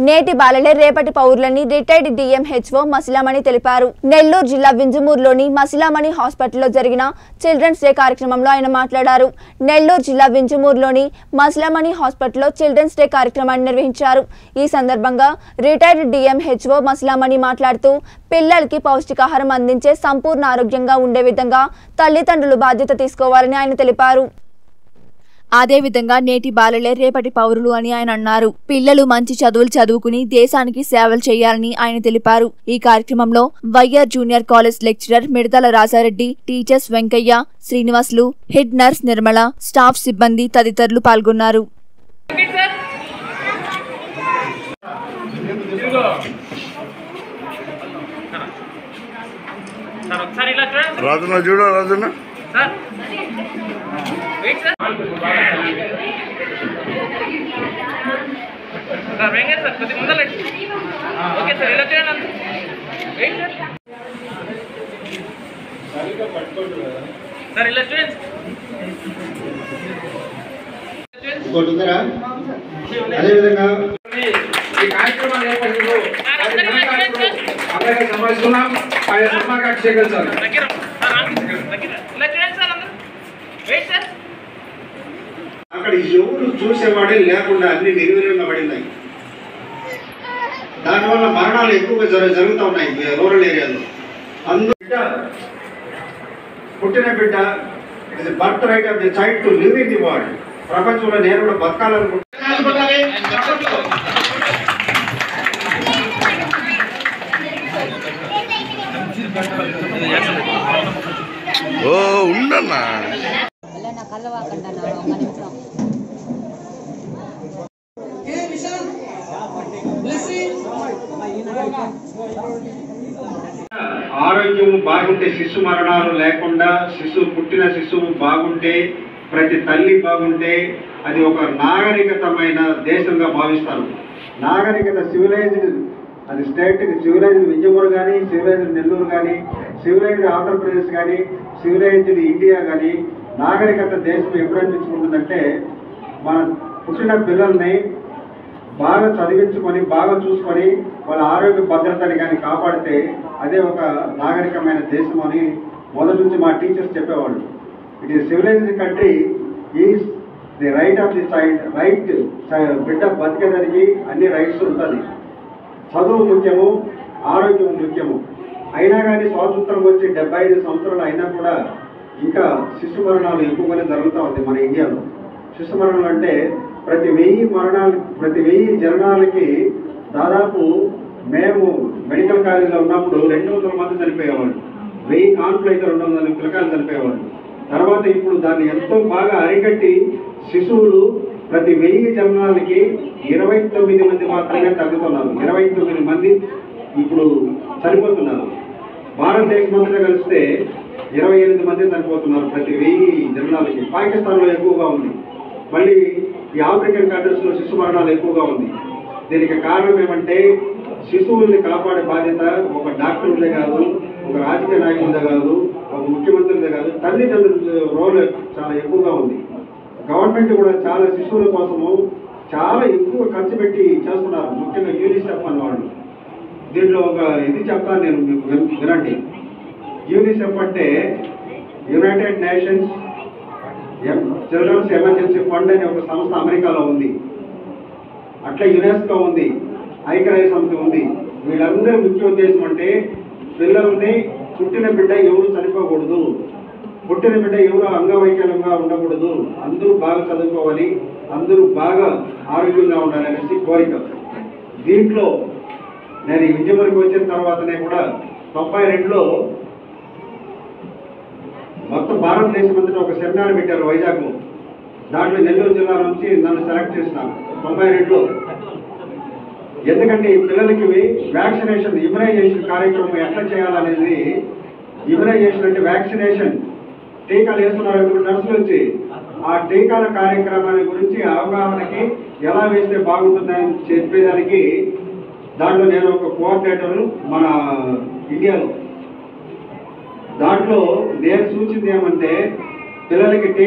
నేటి బాలలే రేపటి పౌరులని retired DMHO మసిలామణి తెలిపారు నెల్లూరు జిల్లా వింజమూరులోని మసిలామణి హాస్పిటల్లో జరిగిన చిల్డ్రన్స్ డే కార్యక్రమంలో ఆయన మాట్లాడారు నెల్లూరు జిల్లా వింజమూరులోని మసిలామణి హాస్పిటల్లో చిల్డ్రన్స్ డే కార్యక్రమాన్ని నిర్వహించారు ఈ సందర్భంగా రిటైర్డ్ డిఎంహెచ్ఓ మసిలామణి మాట్లాడుతూ పిల్లలకి పౌష్టికాహారం అందించే సంపూర్ణ ఆరోగ్యంగా ఉండే విధంగా తల్లిదండ్రులు బాధ్యత తీసుకోవాలని ఆయన తెలిపారు అదేవిధంగా నేటి బాలలే రేపటి పౌరులు అని ఆయన అన్నారు పిల్లలు మంచి చదువులు చదువుకుని దేశానికి సేవలు చేయాలని ఆయన తెలిపారు ఈ కార్యక్రమంలో YR junior college lecturer Midathala Rajareddy teachers Venkaiah Srinivasulu head nurse Nirmala staff సిబ్బంది తదితరులు పాల్గొన్నారు సార్ ఒకసారి ఇలా చూడండి రాజున్న చూడు Rajunna sir wait sir sir Venkat sir కొద్దిగా ముందరండి ఓకే సార్ ఇలా చూడండి అంత వెయిట్ సార్ సార్ ఇలా చూడండి ఇంకోటి ఉందరా అదేవిధంగా ఈ కార్యక్రమాన్ని ఏర్పడినప్పుడు అందరికీ సంభాషిస్తున్నాం ఆయన సమాకాక్ష స్వీకరించాలి దగ్గర సార్ రాండి దగ్గర ఇలా చూడండి సార్ అందరూ వెయిట్ సార్ అక్కడ ఎవరు చూసేవాడే లేకుండా అన్ని నిర్వీర్యంగా పడినాయి దానివల్ల మరణాలు ఎక్కువగా జరు జరుగుతూ ఉన్నాయి ఈ రూరల్ ఏరియాలో అందరూ బిడ్డ పుట్టిన బిడ్డ ఇది birth right of the child to live in the world ప్రపంచంలో నేను కూడా బతకాలనుకుంటున్నాను ఓ ఉండన్నా అలా నా కళ్ళవాకండి అన్న ఒక నిమిషం ఆరోగ్యం బాగుంటే శిశు మరణాలు లేకుండా శిశువు పుట్టిన శిశువు బాగుంటే ప్రతి తల్లి బాగుంటే అది ఒక నాగరికతమైన దేశంగా భావిస్తారు నాగరికత సివిలైజ్డ్ అది స్టేట్ సివిలైజ్డ్ విజయవాడ కానీ సివిలైజ్డ్ నెల్లూరు కానీ సివిలైజ్డ్ ఆంధ్రప్రదేశ్ కానీ సివిలైజ్డ్ ఇండియా కానీ నాగరికత దేశం ఎప్పుడు అనిపించుకుంటుందంటే మన పుట్టిన పిల్లల్ని బాగా చదివించుకొని బాగా చూసుకొని వాళ్ళ ఆరోగ్య భద్రతని కానీ కాపాడితే అదే ఒక నాగరికమైన దేశం అని మొదటి నుంచి మా టీచర్స్ చెప్పేవాళ్ళు it is civilised country is the right of the child right బిడ్డ బతికేదానికి అన్ని రైట్స్ ఉంటుంది చదువు ముఖ్యము ఆరోగ్యం ముఖ్యము అయినా కానీ స్వాతంత్రం వచ్చి డెబ్బై ఐదు సంవత్సరాలు అయినా కూడా ఇంకా శిశు మరణాలు ఎక్కువగానే జరుగుతూ ఉంది మన ఇండియాలో శిశు మరణాలు అంటే ప్రతి వెయ్యి మరణాలు ప్రతి వెయ్యి జననాలకి దాదాపు మేము మెడికల్ కాలేజీలో ఉన్నప్పుడు రెండు వందల మంది చనిపోయేవాళ్ళు వెయ్యి కాన్పులు అయితే రెండు వందల పిల్లకాయలు చనిపోయేవాళ్ళు తర్వాత ఇప్పుడు దాన్ని ఎంతో బాగా అరికట్టి శిశువులు ప్రతి వెయ్యి జననాలకి ఇరవై తొమ్మిది మంది మాత్రమే తగ్గుతున్నారు ఇరవై తొమ్మిది మంది ఇప్పుడు చనిపోతున్నారు భారతదేశం అంతా కలిస్తే ఇరవై ఎనిమిది మంది చనిపోతున్నారు ప్రతి వెయ్యి జననాలకి పాకిస్తాన్లో ఎక్కువగా ఉంది మళ్ళీ ఈ ఆఫ్రికన్ కంట్రీస్లో శిశు మరణాలు ఎక్కువగా ఉంది దీనికి కారణం ఏమంటే శిశువుల్ని కాపాడే బాధ్యత ఒక డాక్టర్లదే కాదు ఒక రాజకీయ నాయకులదే కాదు ఒక ముఖ్యమంత్రిదే కాదు తల్లిదండ్రుల రోల్ చాలా ఎక్కువగా ఉంది గవర్నమెంట్ కూడా చాలా శిశువుల కోసము చాలా ఎక్కువ ఖర్చు పెట్టి చేస్తున్నారు ముఖ్యంగా యూనిసెఫ్ అన్నవాళ్ళు దీంట్లో ఒక ఇది చెప్తాను నేను మీకు విన్- వినండి యూనిసెఫ్ అంటే United Nations Children's Emergency Fund అనే ఒక సంస్థ అమెరికాలో ఉంది అట్లా యునెస్కో ఉంది ఐక్యరాజ్య సమితి ఉంది వీళ్ళందరి ముఖ్య ఉద్దేశం అంటే పిల్లల్ని పుట్టిన బిడ్డ ఎవరు చనిపోకూడదు పుట్టిన బిడ్డ ఎవరు అంగవైకల్యంగా ఉండకూడదు అందరూ బాగా చదువుకోవాలి అందరూ బాగా ఆరోగ్యంగా ఉండాలి అనేసి కోరిక దీంట్లో నేను ఈ విజయవరకు వచ్చిన తర్వాతనే కూడా తొంభై రెండులో మొత్తం భారతదేశం అంతటా ఒక సెమినార్ పెట్టారు వైజాగ్లో దాంట్లో నెల్లూరు జిల్లా నుంచి నన్ను సెలెక్ట్ చేసినారు తొంభై రెండులో ఎందుకంటే ఈ పిల్లలకి వ్యాక్సినేషన్ ఇమ్యునైజేషన్ కార్యక్రమం ఎట్లా చేయాలనేది ఇమ్యునైజేషన్ అంటే వ్యాక్సినేషన్ టీకాలు వేస్తున్నారు ఇప్పుడు నర్సులు వచ్చి ఆ టీకాల కార్యక్రమాన్ని గురించి అవగాహనకి ఎలా వేస్తే బాగుంటుందని చెప్పేదానికి దాంట్లో నేను ఒక కోఆర్డినేటర్ మన ఇండియాలో దాంట్లో నేను సూచింది ఏమంటే పిల్లలకి టీ